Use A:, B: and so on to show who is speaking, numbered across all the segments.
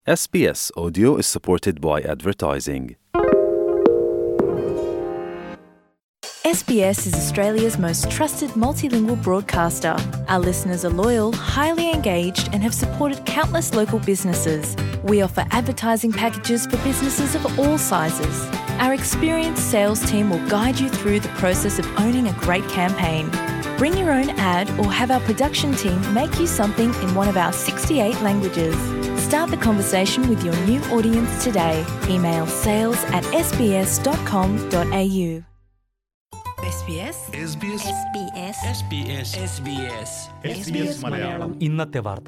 A: SBS Audio is supported by advertising.
B: SBS is Australia's most trusted multilingual broadcaster. Our listeners are loyal, highly engaged, and have supported countless local businesses. We offer advertising packages for businesses of all sizes. Our experienced sales team will guide you through the process of owning a great campaign. Bring your own ad or have our production team make you something in one of our 68 languages. Start the conversation with your new audience today. Email sales at sbs.com.au. SBS
C: SBS
D: SBS
C: SBS
D: SBS
C: Malayalam
E: ഇന്നത്തെ വാർത്ത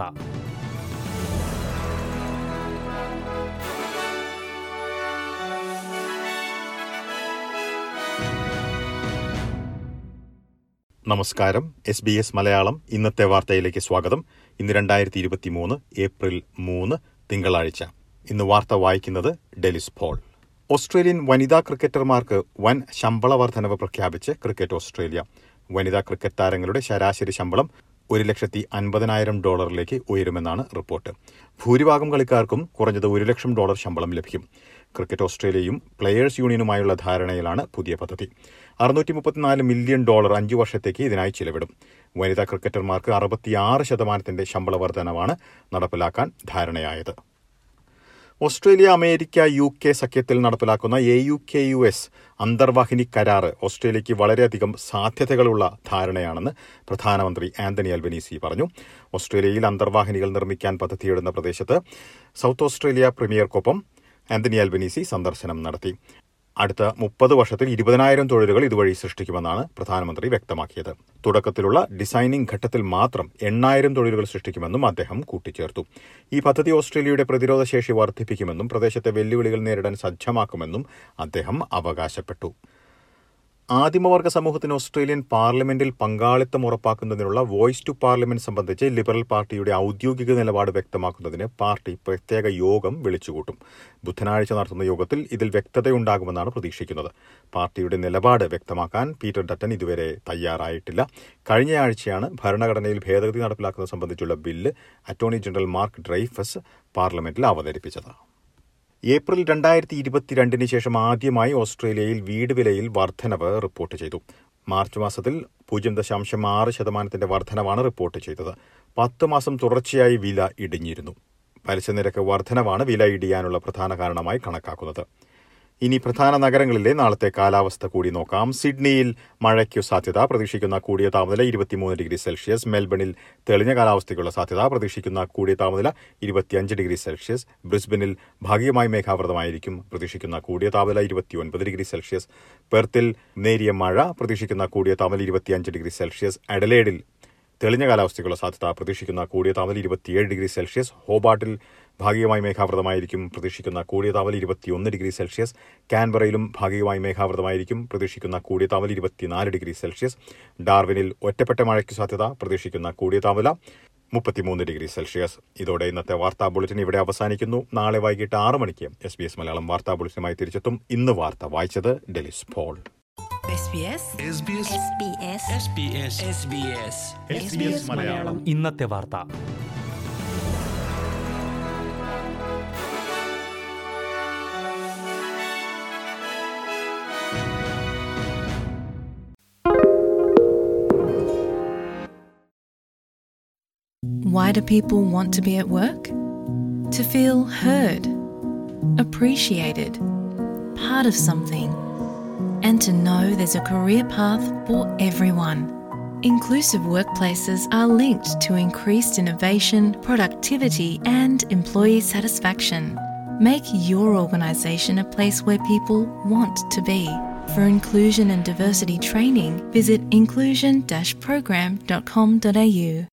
F: നമസ്കാരം S B S Malayalam ഇന്നത്തെ വാർത്തയിലേക്ക് സ്വാഗതം ഇന്ന് രണ്ടായിരത്തി ഇരുപത്തി മൂന്ന് ഏപ്രിൽ മൂന്ന് തിങ്കളാഴ്ച ഇന്ന് വാർത്ത വായിക്കുന്നത് ഡെലിസ് പോൾ ഓസ്ട്രേലിയൻ വനിതാ ക്രിക്കറ്റർമാർക്ക് വൻ ശമ്പള വർധനവ് പ്രഖ്യാപിച്ച് ക്രിക്കറ്റ് ഓസ്ട്രേലിയ വനിതാ ക്രിക്കറ്റ് താരങ്ങളുടെ ശരാശരി ശമ്പളം ഒരു ലക്ഷത്തി അൻപതിനായിരം ഡോളറിലേക്ക് ഉയരുമെന്നാണ് റിപ്പോർട്ട് ഭൂരിഭാഗം കളിക്കാർക്കും കുറഞ്ഞത് ഒരു ലക്ഷം ഡോളർ ശമ്പളം ലഭിക്കും ക്രിക്കറ്റ് ഓസ്ട്രേലിയയും പ്ലെയേഴ്സ് യൂണിയനുമായുള്ള ധാരണയിലാണ് പുതിയ പദ്ധതി അറുന്നൂറ്റി മുപ്പത്തിനാല് മില്യൺ ഡോളർ അഞ്ചു വർഷത്തേക്ക് ഇതിനായി ചിലവിടും വനിതാ ക്രിക്കറ്റർമാർക്ക് അറുപത്തിയാറ് ശതമാനത്തിന്റെ ശമ്പള വർധനവാണ് നടപ്പിലാക്കാൻ ധാരണയായത് ഓസ്ട്രേലിയ അമേരിക്ക യു കെ സഖ്യത്തിൽ നടപ്പിലാക്കുന്ന A U K U S അന്തർവാഹിനി കരാറ് ഓസ്ട്രേലിയയ്ക്ക് വളരെയധികം സാധ്യതകളുള്ള ധാരണയാണെന്ന് പ്രധാനമന്ത്രി ആന്റണി അൽബനീസി പറഞ്ഞു ഓസ്ട്രേലിയയിൽ അന്തർവാഹിനികൾ നിർമ്മിക്കാൻ പദ്ധതിയിടുന്ന പ്രദേശത്ത് സൗത്ത് ഓസ്ട്രേലിയ പ്രീമിയർക്കൊപ്പം ആന്റണി അൽബനീസി സന്ദർശനം നടത്തി അടുത്ത മുപ്പത് വർഷത്തിൽ ഇരുപതിനായിരം തൊഴിലുകൾ ഇതുവഴി സൃഷ്ടിക്കുമെന്നാണ് പ്രധാനമന്ത്രി വ്യക്തമാക്കിയത് തുടക്കത്തിലുള്ള ഡിസൈനിംഗ് ഘട്ടത്തിൽ മാത്രം എണ്ണായിരം തൊഴിലുകൾ സൃഷ്ടിക്കുമെന്നും അദ്ദേഹം കൂട്ടിച്ചേർത്തു ഈ പദ്ധതി ഓസ്ട്രേലിയയുടെ പ്രതിരോധ ശേഷി വർദ്ധിപ്പിക്കുമെന്നും പ്രദേശത്തെ വെല്ലുവിളികൾ നേരിടാൻ സജ്ജമാക്കുമെന്നും അദ്ദേഹം അവകാശപ്പെട്ടു ആദിമവർഗ സമൂഹത്തിന് ഓസ്ട്രേലിയൻ പാർലമെന്റിൽ പങ്കാളിത്തം ഉറപ്പാക്കുന്നതിനുള്ള വോയിസ് ടു പാർലമെന്റ് സംബന്ധിച്ച് ലിബറൽ പാർട്ടിയുടെ ഔദ്യോഗിക നിലപാട് വ്യക്തമാക്കുന്നതിന് പാർട്ടി പ്രത്യേക യോഗം വിളിച്ചുകൂട്ടും ബുധനാഴ്ച നടത്തുന്ന യോഗത്തിൽ ഇതിൽ വ്യക്തതയുണ്ടാകുമെന്നാണ് പ്രതീക്ഷിക്കുന്നത് പാർട്ടിയുടെ നിലപാട് വ്യക്തമാക്കാൻ പീറ്റർ ഡട്ടൻ ഇതുവരെ തയ്യാറായിട്ടില്ല കഴിഞ്ഞയാഴ്ചയാണ് ഭരണഘടനയിൽ ഭേദഗതി നടപ്പിലാക്കുന്നത് സംബന്ധിച്ചുള്ള bill attorney general Mark Dreyfus പാർലമെന്റിൽ അവതരിപ്പിച്ചത് ഏപ്രിൽ രണ്ടായിരത്തി ഇരുപത്തിരണ്ടിന് ശേഷം ആദ്യമായി ഓസ്ട്രേലിയയിൽ വീട് വിലയിൽ വർധനവ് റിപ്പോർട്ട് ചെയ്തു മാർച്ച് മാസത്തിൽ പൂജ്യം ദശാംശം ആറ് ശതമാനത്തിന്റെ വർധനവാണ് റിപ്പോർട്ട് ചെയ്തത് പത്ത് മാസം തുടർച്ചയായി വില ഇടിഞ്ഞിരുന്നു പലിശ നിരക്ക് വർധനവാണ് വില ഇടിയാനുള്ള പ്രധാന കാരണമായി കണക്കാക്കുന്നത് ഇനി പ്രധാന നഗരങ്ങളിലെ നാളത്തെ കാലാവസ്ഥ കൂടി നോക്കാം സിഡ്നിയിൽ മഴയ്ക്കു സാധ്യത പ്രതീക്ഷിക്കുന്ന കൂടിയ താപനില ഇരുപത്തിമൂന്ന് ഡിഗ്രി സെൽഷ്യസ് മെൽബണിൽ തെളിഞ്ഞ കാലാവസ്ഥയ്ക്കുള്ള സാധ്യത പ്രതീക്ഷിക്കുന്ന കൂടിയ താപനില ഇരുപത്തിയഞ്ച് ഡിഗ്രി സെൽഷ്യസ് ബ്രിസ്ബനിൽ ഭാഗികമായി മേഘാവൃതമായിരിക്കും പ്രതീക്ഷിക്കുന്ന കൂടിയ താപനില ഇരുപത്തിയൊൻപത് ഡിഗ്രി സെൽഷ്യസ് പെർത്തിൽ നേരിയ മഴ പ്രതീക്ഷിക്കുന്ന കൂടിയ താപനില ഇരുപത്തിയഞ്ച് ഡിഗ്രി സെൽഷ്യസ് അഡലേഡിൽ തെളിഞ്ഞ കാലാവസ്ഥയ്ക്കുള്ള സാധ്യത പ്രതീക്ഷിക്കുന്ന കൂടിയ താപനില ഇരുപത്തിയേഴ് ഡിഗ്രി സെൽഷ്യസ് ഹോബാട്ടിൽ ഭാഗികമായി മേഘാവൃതമായിരിക്കും പ്രതീക്ഷിക്കുന്ന കൂടിയ താപനില ഇരുപത്തിയൊന്ന് ഡിഗ്രി സെൽഷ്യസ് കാൻബറയിലും ഭാഗികമായി മേഘാവൃതമായിരിക്കും പ്രതീക്ഷിക്കുന്ന കൂടിയ താപനില ഇരുപത്തിനാല് ഡിഗ്രി സെൽഷ്യസ് ഡാർവിനിൽ ഒറ്റപ്പെട്ട മഴയ്ക്ക് സാധ്യത പ്രതീക്ഷിക്കുന്ന കൂടിയ താപനില മുപ്പത്തിമൂന്ന് ഡിഗ്രി സെൽഷ്യസ് ഇതോടെ ഇന്നത്തെ വാർത്താ ബുള്ളറ്റിൻ ഇവിടെ അവസാനിക്കുന്നു നാളെ വൈകിട്ട് ആറ് മണിക്ക് എസ് ബി എസ് മലയാളം വാർത്താ ബുള്ളറ്റിനുമായി തിരിച്ചെത്തും ഇന്ന് വാർത്ത വായിച്ചത് Delys Paul
B: SBS
C: SBS
D: SBS
C: SBS SBS
D: SBS
C: Malayalam
E: ഇന്നത്തെ വാർത്ത
B: Why do people want to be at work? To feel heard, appreciated, part of something, and to know there's a career path for everyone. Inclusive workplaces are linked to increased innovation, productivity, and employee satisfaction. Make your organisation a place where people want to be. For inclusion and diversity training, visit inclusion-program.com.au.